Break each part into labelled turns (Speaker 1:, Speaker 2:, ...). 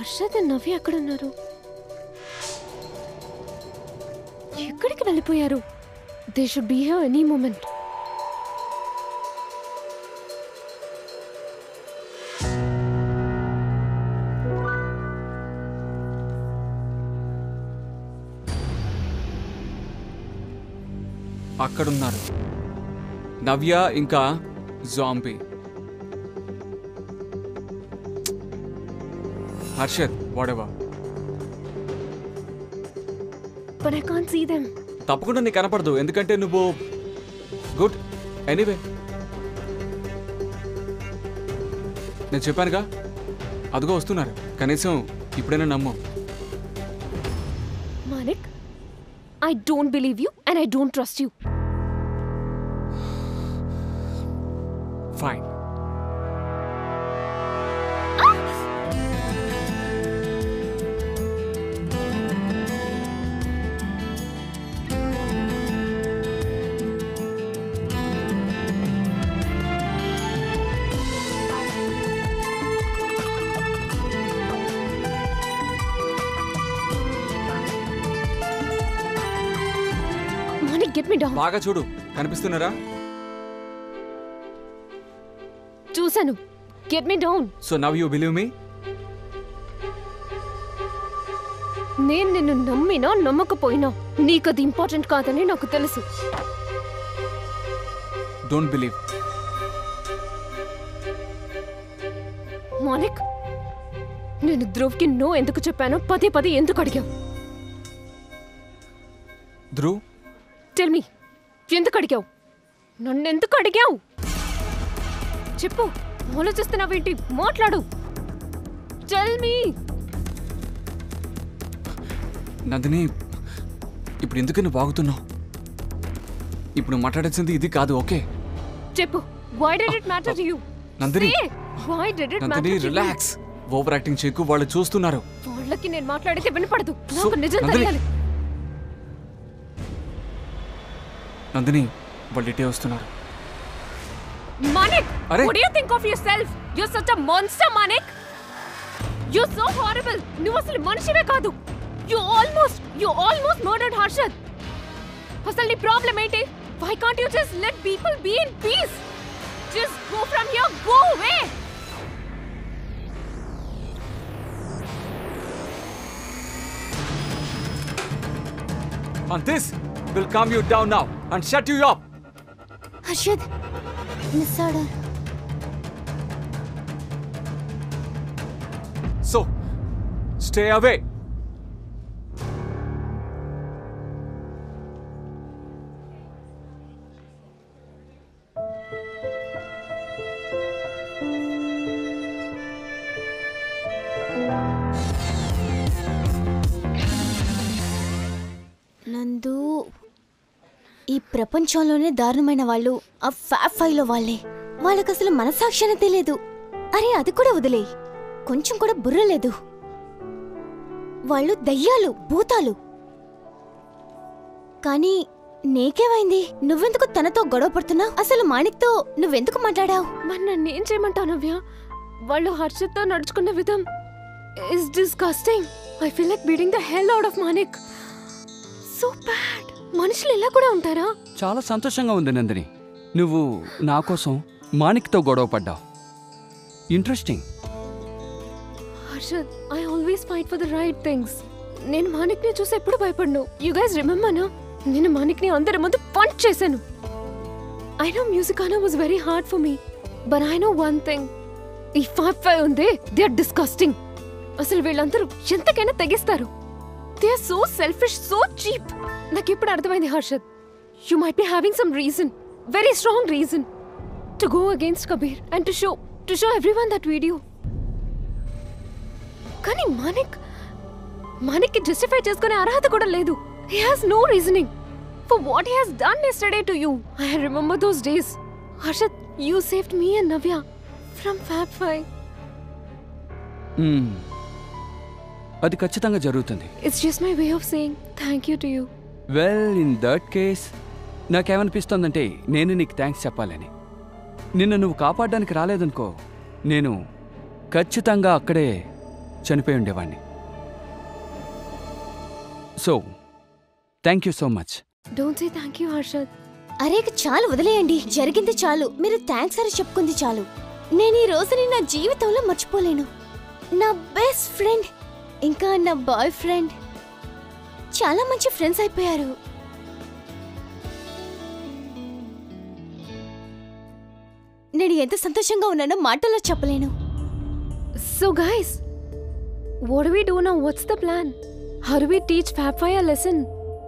Speaker 1: Harshad and నవ్య ఎక్కడున్నారు ఎక్కడికి వెళ్ళిపోయారు they should be here any moment
Speaker 2: అక్కడున్నారు నవ్య ఇంకా జాంబీ హర్షద్ వాడేవా
Speaker 1: but I can't see them
Speaker 2: తప్పకుండా నీకు కనపడదు ఎందుకంటే నువ్వు గుడ్ ఎనీవే నేను చెప్పానుగా అదిగో వస్తున్నారు కనీసం ఇప్పుడైనా నమ్ము
Speaker 1: Manik I don't believe you and I don't trust you
Speaker 2: fine
Speaker 1: Manik get me down
Speaker 2: బాగా చూడు కనిపిస్తున్నారా
Speaker 1: చూశాను get me down
Speaker 2: so now you believe me
Speaker 1: నేను నిన్ను నమ్మినా నమ్మకపోయినా నీకు అది ఇంపార్టెంట్ కాదని నాకు తెలుసు
Speaker 2: డోంట్ బిలీవ్
Speaker 1: మానిక్ నేను ధ్రువ్కి నో ఎందుకు చెప్పానో పదే పదే ఎందుకు అడిగావు
Speaker 2: ధ్రువ్
Speaker 1: టెల్ మీ ఎందుకు అడిగావు నన్ను ఎందుకు అడిగావు చెప్పు ఆలోచిస్తున్నావేంటి మాట్లాడు టెల్ మీ
Speaker 2: నందిని ఇప్పుడు ఎందుకు నువ్వు బాగుతున్నావు ఇప్పుడు నువ్వు మాట్లాడాల్సింది ఇది కాదు ఓకే
Speaker 1: చెప్పు why did it matter to you
Speaker 2: Nandini
Speaker 1: why did it
Speaker 2: Nandini
Speaker 1: matter to
Speaker 2: relax over acting చేయకు వాళ్ళు చూస్తున్నారు
Speaker 1: వాళ్ళకి నేను మాట్లాడితే వినపడదు
Speaker 2: సో,
Speaker 1: నాకు నిజం
Speaker 2: నందిని.
Speaker 1: తెలియాలి
Speaker 2: నందిని వాళ్ళు ఇటే వస్తున్నారు
Speaker 1: మానిక్
Speaker 2: అరే.
Speaker 1: what do you think of yourself you're such a monster మానిక్ you're so horrible నువ్వు అసలు మనిషివే కాదు you almost you almost murdered Harshad అసలు నీ ప్రాబ్లం ఏంటి why can't you just let people be in peace just go from here go away
Speaker 2: And this will calm you down now and shut you up.
Speaker 3: Harshad miss order
Speaker 2: So, stay away.
Speaker 3: నందు ఈ ప్రపంచంలోనే దారుణమైన వాళ్ళు ఆ fab ఫైవ్లో వాళ్ళే వాళ్ళకి అసలు మనసాక్షి తెలియదు అరే అది కూడా వదిలే కొంచెం కూడా బుర్ర లేదు వాళ్ళు దయ్యాలు భూతాలు కానీ నీకేమైంది నువ్వెందుకు తనతో గొడవ పడుతున్నావు అసలు మాణిక్తో నువ్వెందుకు మాట్లాడావు
Speaker 1: మరి నన్ను ఏం చేయమంటావు నవ్య వాళ్ళు హర్షత్తో నడుచుకున్న విధం is disgusting I feel like beating the hell out of Manik so bad మనుషులు ఇలా కూడా ఉంటారా
Speaker 4: చాలా సంతోషంగా ఉంది నందిని నువ్వు నా కోసం మాణిక్తో గొడవ పడ్డావు interesting
Speaker 1: Harshad I always fight for the right things నేను మానిక్ ని చూసి ఎప్పుడు భయపడ్ను యు గైస్ రిమెంబర్ నా నేను మానిక్ ని అందరి ముందు పంచ్ చేశాను ఐ నో మ్యూజిక్ అనా was very hard for me but I know one thing ఈ ఫైవ్ ఫైవ్ ఉంది దే ఆర్ డిస్కస్టింగ్ అసలు వీళ్ళందరూ ఎంతకైనా తెగిస్తారు they are so selfish so cheap నాకు ఇప్పుడు అర్థమైంది Harshad you might be having some reason very strong reason to go against Kabir and to show to show everyone that video కానీ మానిక్ మానిక్కి జస్టిఫై చేసుకునే అర్హత కూడా లేదు he has no reasoning for what he has done yesterday to you I remember those days Harshad you saved me and Navya from Fab Five
Speaker 4: hmm. అది ఖచ్చితంగా జరుగుతుంది
Speaker 1: it's just my way of saying thank you to you
Speaker 4: well in that case నాకేమనిపిస్తోందంటే నేను నీకు thanks చెప్పాలని నిన్ను నువ్వు కాపాడడానికి రాలేదనుకో నేను ఖచ్చితంగా అక్కడే చనిపోయి ఉండేవాడిని so thank you so much
Speaker 1: don't say thank you Harshad
Speaker 3: అరే ఇక చాలు వదిలేయండి జరిగింది చాలు మీరు థ్యాంక్స్ అని చెప్పుకుంది చాలు నేను ఈ రోజుని నా జీవితంలో మర్చిపోలేను నా బెస్ట్ ఫ్రెండ్ ఇంకా నా బాయ్ ఫ్రెండ్ చాలా మంచి ఫ్రెండ్స్ అయిపోయారు నేను ఎంత సంతోషంగా ఉన్నానో మాటల్లో చెప్పలేను
Speaker 1: so guys what do we do now what's the plan how do we teach Fab Five a lesson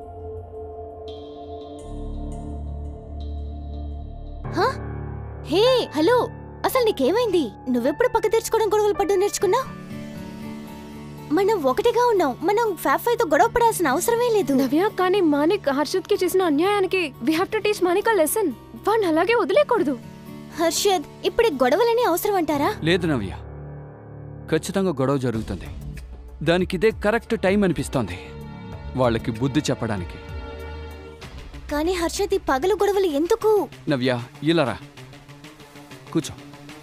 Speaker 3: హా? హే హలో అసలు నీకేమైంది నువ్వెప్పుడు పక్క తెరుచుకోవడం గొడవలు పడ్డం నేర్చుకున్నావు మనం ఒకటిగా ఉన్నాం మనం ఫ్యాఫైతో గొడవ పడాల్సిన అవసరమే లేదు
Speaker 1: నవ్య కానీ మానిక్ హర్షద్ కి చేసిన అన్యాయానికి we have to teach Manik a lesson వాడిని అలాగే వదిలేకూడదు
Speaker 3: హర్షద్ ఇప్పుడు ఈ గొడవలని అవసరం అంటారా
Speaker 4: లేదు నవ్య ఖచ్చితంగా గొడవ జరుగుతుంది దానికి ఇదే కరెక్ట్ టైం అనిపిస్తోంది వాళ్ళకి బుద్ధి చెప్పడానికి
Speaker 3: కానీ హర్షద్ ఈ పగలు గొడవలు ఎందుకు
Speaker 4: నవ్య ఇలారా కూర్చో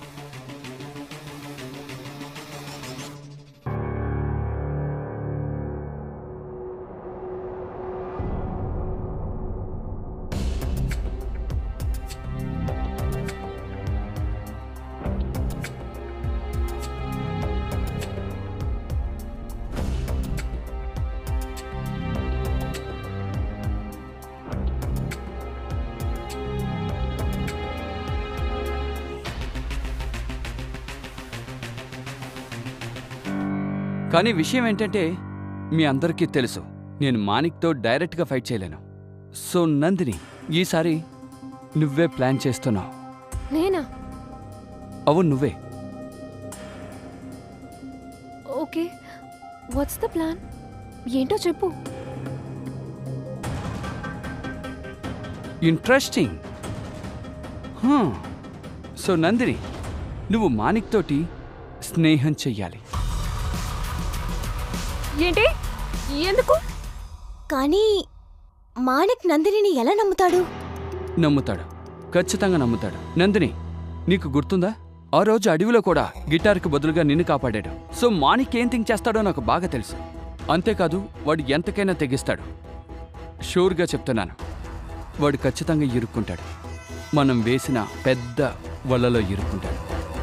Speaker 4: కానీ విషయం ఏంటంటే మీ అందరికీ తెలుసు నేను మానిక్తో డైరెక్ట్గా ఫైట్ చేయలేను సో నందిని ఈసారి నువ్వే ప్లాన్ చేస్తున్నావు
Speaker 1: నేనా
Speaker 4: అవును నువ్వే
Speaker 1: ఓకే వాట్స్ ద ప్లాన్ ఏంటో చెప్పు
Speaker 4: ఇంట్రెస్టింగ్ సో నందిని నువ్వు మానిక్ తోటి స్నేహం చెయ్యాలి
Speaker 1: ఏంటి ఎందుకు
Speaker 3: కానీ మాణిక్ నందినిని ఎలా నమ్ముతాడు
Speaker 4: నమ్ముతాడు ఖచ్చితంగా నమ్ముతాడు నందిని నీకు గుర్తుందా ఆ రోజు అడవిలో కూడా గిటార్కి బదులుగా నిన్ను కాపాడాడు సో మానిక్ ఏం థింక్ చేస్తాడో నాకు బాగా తెలుసు అంతేకాదు వాడు ఎంతకైనా తెగిస్తాడు షూర్గా చెప్తున్నాను వాడు ఖచ్చితంగా ఇరుక్కుంటాడు మనం వేసిన పెద్ద వలలో ఇరుక్కుంటాడు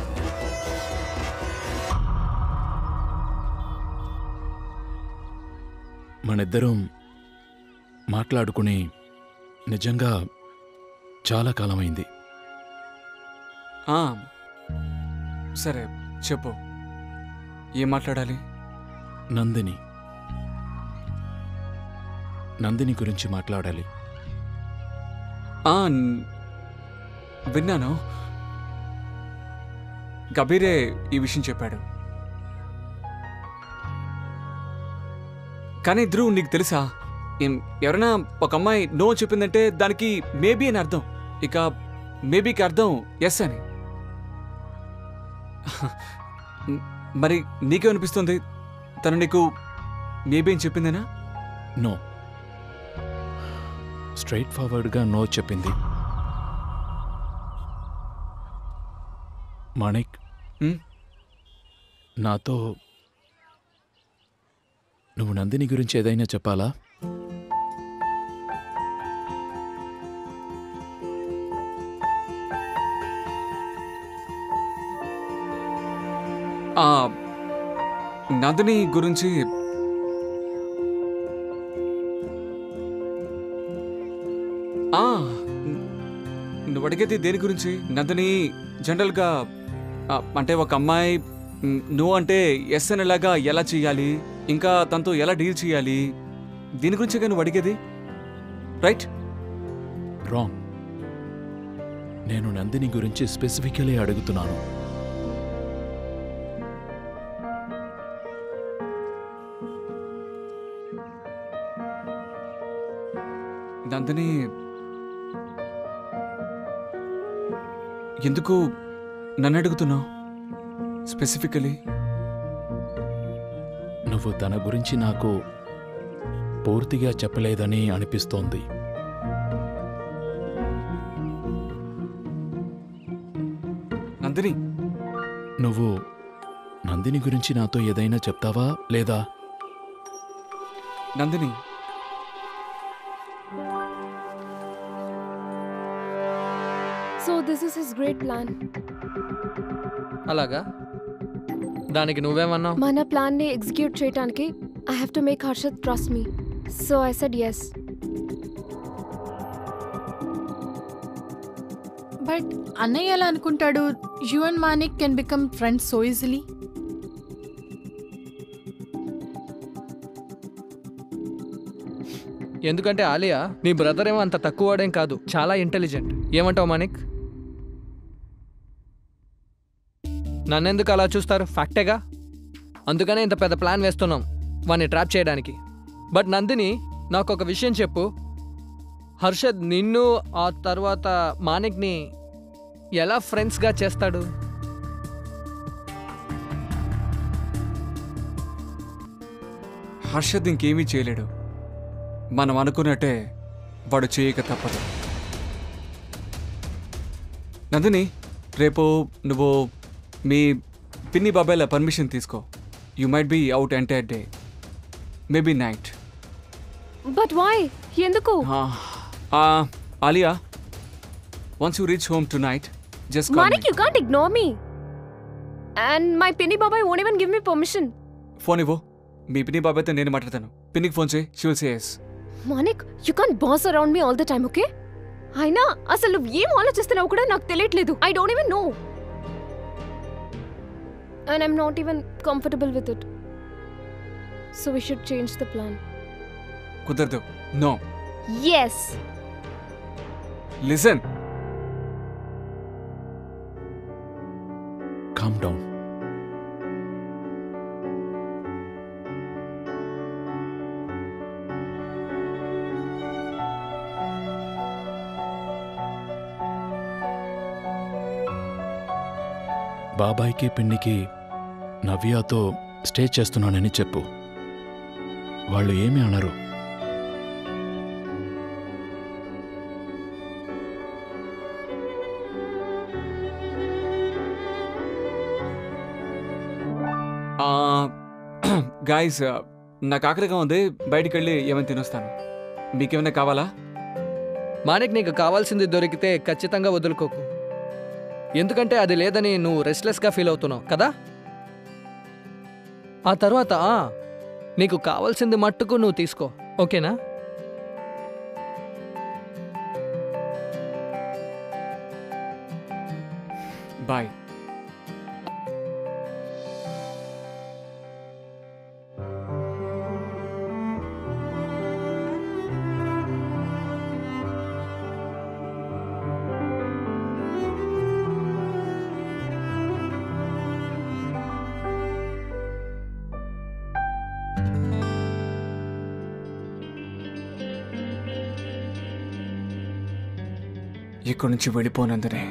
Speaker 5: మనిద్దరం మాట్లాడుకుని నిజంగా చాలా కాలమైంది
Speaker 2: ఆ, సరే చెప్పు ఏం మాట్లాడాలి
Speaker 5: నందిని నందిని గురించి మాట్లాడాలి
Speaker 2: ఆ, న్- విన్నాను కబీరే ఈ విషయం చెప్పాడు కానీ ధ్రువ్ నీకు తెలుసా ఏం- ఎవరైనా ఒక అమ్మాయి నో చెప్పిందంటే దానికి మేబీ అని అర్థం ఇక మేబీకి అర్థం ఎస్ అని మ్, మరి నీకేమనిపిస్తుంది తను నీకు మేబీ అని చెప్పిందేనా
Speaker 5: నో స్ట్రైట్ ఫార్వర్డ్గా నో చెప్పింది మాణిక్
Speaker 2: మ్?
Speaker 5: నాతో నువ్వు నందిని గురించి ఏదైనా చెప్పాలా
Speaker 2: ఆ నందిని గురించి ఆ న్- నువ్వు అడిగేది దేని గురించి నందిని జనరల్గా ఆ, అంటే ఒక అమ్మాయి మ్, నువ్వు అంటే ఎస్ అనేలాగా ఎలా చేయాలి ఇంకా తనతో ఎలా డీల్ చేయాలి దీని గురించే నువ్వు అడిగేది రైట్
Speaker 5: రాంగ్ నేను నందిని గురించి స్పెసిఫికలీ అడుగుతున్నాను
Speaker 2: నందిని ఎందుకు నన్ను అడుగుతున్నావు స్పెసిఫికలీ
Speaker 5: నువ్వు తన గురించి నాకు పూర్తిగా చెప్పలేదని అనిపిస్తోంది
Speaker 2: నందిని
Speaker 5: నువ్వు నందిని నందిని గురించి నాతో ఏదైనా చెప్తావా లేదా
Speaker 2: Nandini
Speaker 1: so this is his great plan
Speaker 6: అలాగా దానికి నువ్వేమన్నావు
Speaker 1: మన ప్లాన్ ని ఎగ్జిక్యూట్ చేయడానికి I have to make Harshad trust me so I said yes
Speaker 7: but అన్నయ్య ఎలా అనుకుంటాడు you and Manik can become friends so easily
Speaker 6: ఎందుకంటే ఆలియా నీ బ్రదర్ ఏమో అంత తక్కువ వాడేం కాదు చాలా ఇంటెలిజెంట్ ఏమంటావు మానిక్ నన్నెందుకు అలా చూస్తారు ఫ్యాక్టేగా అందుకనే ఇంత పెద్ద ప్లాన్ వేస్తున్నాం వాడిని ట్రాప్ చేయడానికి బట్ నందిని నాకు ఒక విషయం చెప్పు హర్షద్ నిన్ను ఆ తర్వాత మానిక్ని ఎలా ఫ్రెండ్స్గా చేస్తాడు
Speaker 2: హర్షద్ ఇంకేమీ చేయలేడు మనం అనుకున్నట్టే వాడు చేయక తప్పదు నందిని రేపు నువ్వు మీ పిన్ని బాబాయ్ల పర్మిషన్ తీసుకో you might be out entire day maybe night
Speaker 1: but why ఎందుకు
Speaker 2: Alia once you reach home tonight just
Speaker 1: Manik you can't ignore me and my పిన్ని బాబాయ్ won't even give me permission
Speaker 2: phone ఇవ్వు మీ పిన్ని బాబాయ్తో నేను మాట్లాడతాను పిన్నికి ఫోన్ చేయి she will say yes
Speaker 1: Manik you can't boss around me all the time okay అయినా అసలు నువ్వు ఏం ఆలోచిస్తున్నావు కూడా నాకు తెలియట్లేదు I don't even know and I'm not even comfortable with it so we should change the plan
Speaker 2: కుదరదు no
Speaker 1: yes
Speaker 2: listen
Speaker 5: calm down బాబాయ్కి పిన్నికి నవ్యాతో స్టే చేస్తున్నానని చెప్పు వాళ్ళు ఏమీ అనరు
Speaker 2: గాయస్ నాకు ఆకలిగా ఉంది బయటికి వెళ్ళి ఏమైనా తినొస్తాను మీకేమైనా కావాలా
Speaker 6: మానిక్ నీకు కావాల్సింది దొరికితే ఖచ్చితంగా వదులుకోకు ఎందుకంటే అది లేదని నువ్వు రెస్ట్లెస్గా ఫీల్ అవుతున్నావు కదా ఆ తర్వాత ఆ, నీకు కావాల్సింది మట్టుకు నువ్వు తీసుకో ఓకేనా
Speaker 2: బాయ్ ఇక్కడి నుంచి వెళ్ళిపోనందునే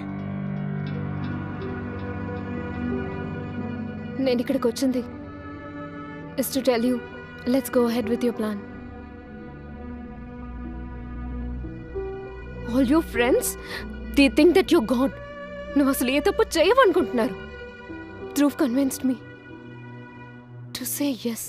Speaker 1: నేను ఇక్కడికి వచ్చింది is to tell you let's go ahead with your plan all your friends they think that you god నువ్వు అసలు ఏ తప్పు చేయవనుకుంటున్నారు Dhruv convinced me to say yes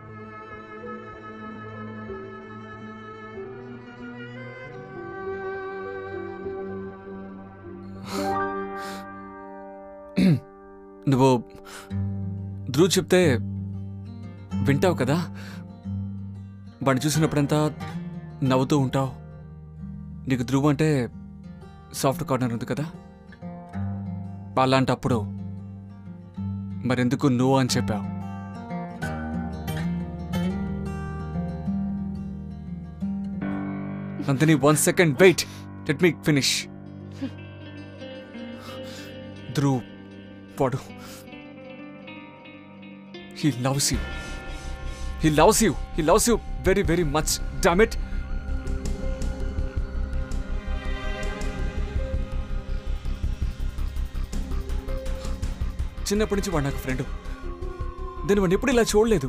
Speaker 2: నువ్వు ధ్రువ్ చెప్తే వింటావు కదా వాడిని చూసినప్పుడంతా నవ్వుతూ ఉంటావు నీకు ధ్రువ్ అంటే సాఫ్ట్ కార్నర్ ఉంది కదా అలాంటప్పుడు మరెందుకు నువ్వు అని చెప్పావు Nandini one second wait let me finish Dhruv వాడు he loves you he loves you he loves you very very much damn it చిన్నప్పటి నుంచి వాడు నాకు ఫ్రెండ్ నేను వాడిని ఎప్పుడు ఇలా చూడలేదు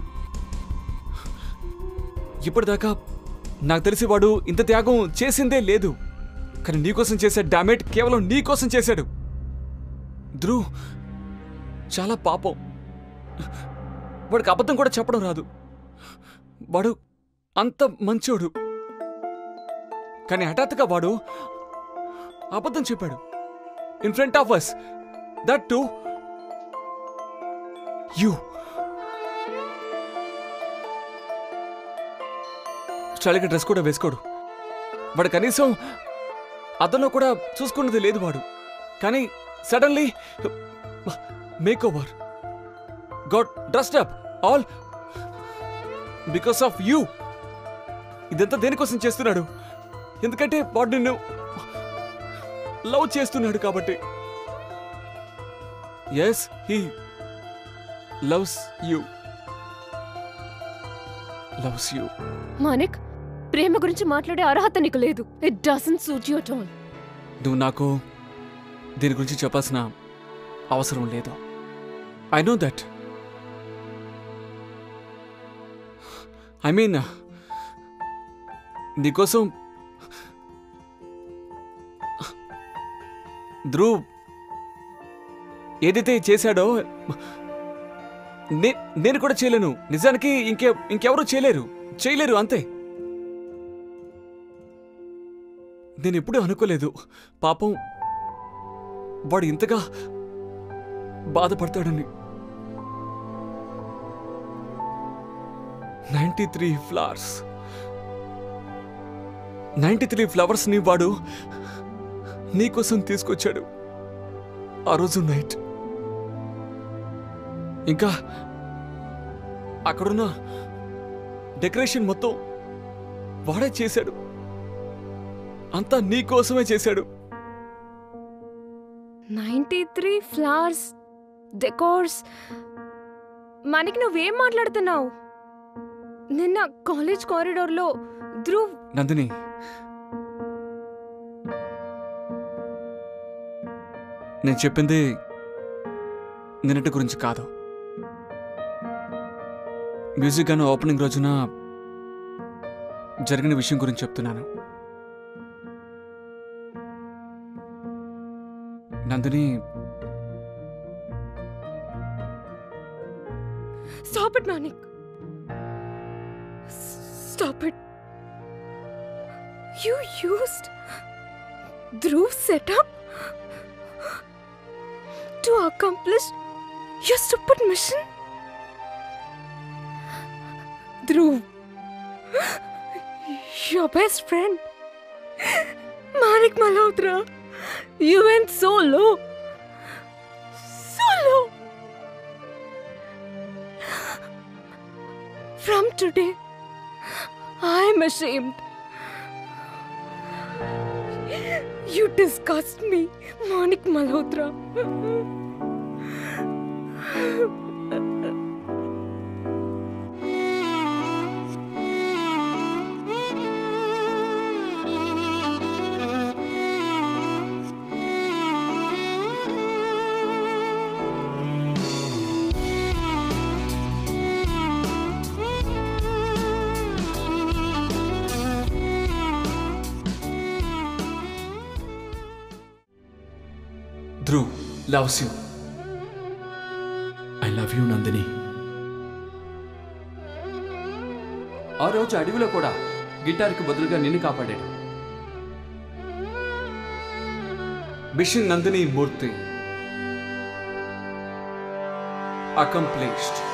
Speaker 2: ఇప్పటిదాకా నాకు తెలిసి వాడు ఇంత త్యాగం చేసిందే లేదు కానీ నీకోసం చేశాడు డామేట్ కేవలం నీకోసం చేశాడు ధ్రువ్ చాలా పాపం వాడికి అబద్ధం కూడా చెప్పడం రాదు వాడు అంత మంచోడు కానీ హఠాత్తుగా వాడు అబద్ధం చెప్పాడు in front of us that to you చలిగా డ్రెస్ కూడా వేసుకోడు వాడు కనీసం అతను కూడా చూసుకున్నది లేదు వాడు కానీ suddenly makeover got dressed up all because of you ఇదంతా దేనికోసం చేస్తున్నాడు ఎందుకంటే వాడు నిన్ను లవ్ చేస్తున్నాడు కాబట్టి yes he loves you loves you
Speaker 1: Manik ప్రేమ గురించి మాట్లాడే అర్హత నీకు లేదు it doesn't suit your tone
Speaker 2: నువ్వు నాకు దీని గురించి చెప్పాల్సిన అవసరం లేదు I know that I mean నీకోసం ధ్రువ్ ఏదైతే చేశాడో నే నేను కూడా చేయలేను నిజానికి ఇంకే ఇంకెవరూ చేయలేరు చేయలేరు అంతే నేను ఎప్పుడూ అనుకోలేదు పాపం వాడు ఇంతగా బాధపడతాడని ninety three flowers ninety three ఫ్లవర్స్ని వాడు నీకోసం తీసుకొచ్చాడు ఆ రోజు నైట్ ఇంకా అక్కడున్న డెకరేషన్ మొత్తం వాడే చేశాడు అంతా నీ కోసమే చేశాడు
Speaker 1: నైంటీ త్రీ ఫ్లవర్స్ డెకోర్స్ మనకి నువ్వేం మాట్లాడుతున్నావు నిన్న కాలేజ్ కారిడార్లో ధ్రువ్
Speaker 2: నందిని నేను చెప్పింది నిన్నటి గురించి కాదు మ్యూజిక్ గాను ఓపెనింగ్ రోజున జరిగిన విషయం గురించి చెప్తున్నాను Nandini
Speaker 1: Stop it, Manik. S- Stop it. You used Dhruv's setup to accomplish your stupid mission? Dhruv, your best friend, Manik Malhotra, you went so low. So low. From today, I'm ashamed. You disgust me, Manik Malhotra.
Speaker 2: Dhruv loves you
Speaker 5: I love you Nandini
Speaker 4: ఆ రోజు అడవిలో కూడా గిటార్కి బదులుగా నిన్ను కాపాడాడు
Speaker 2: machine Nandini మూర్తి accomplished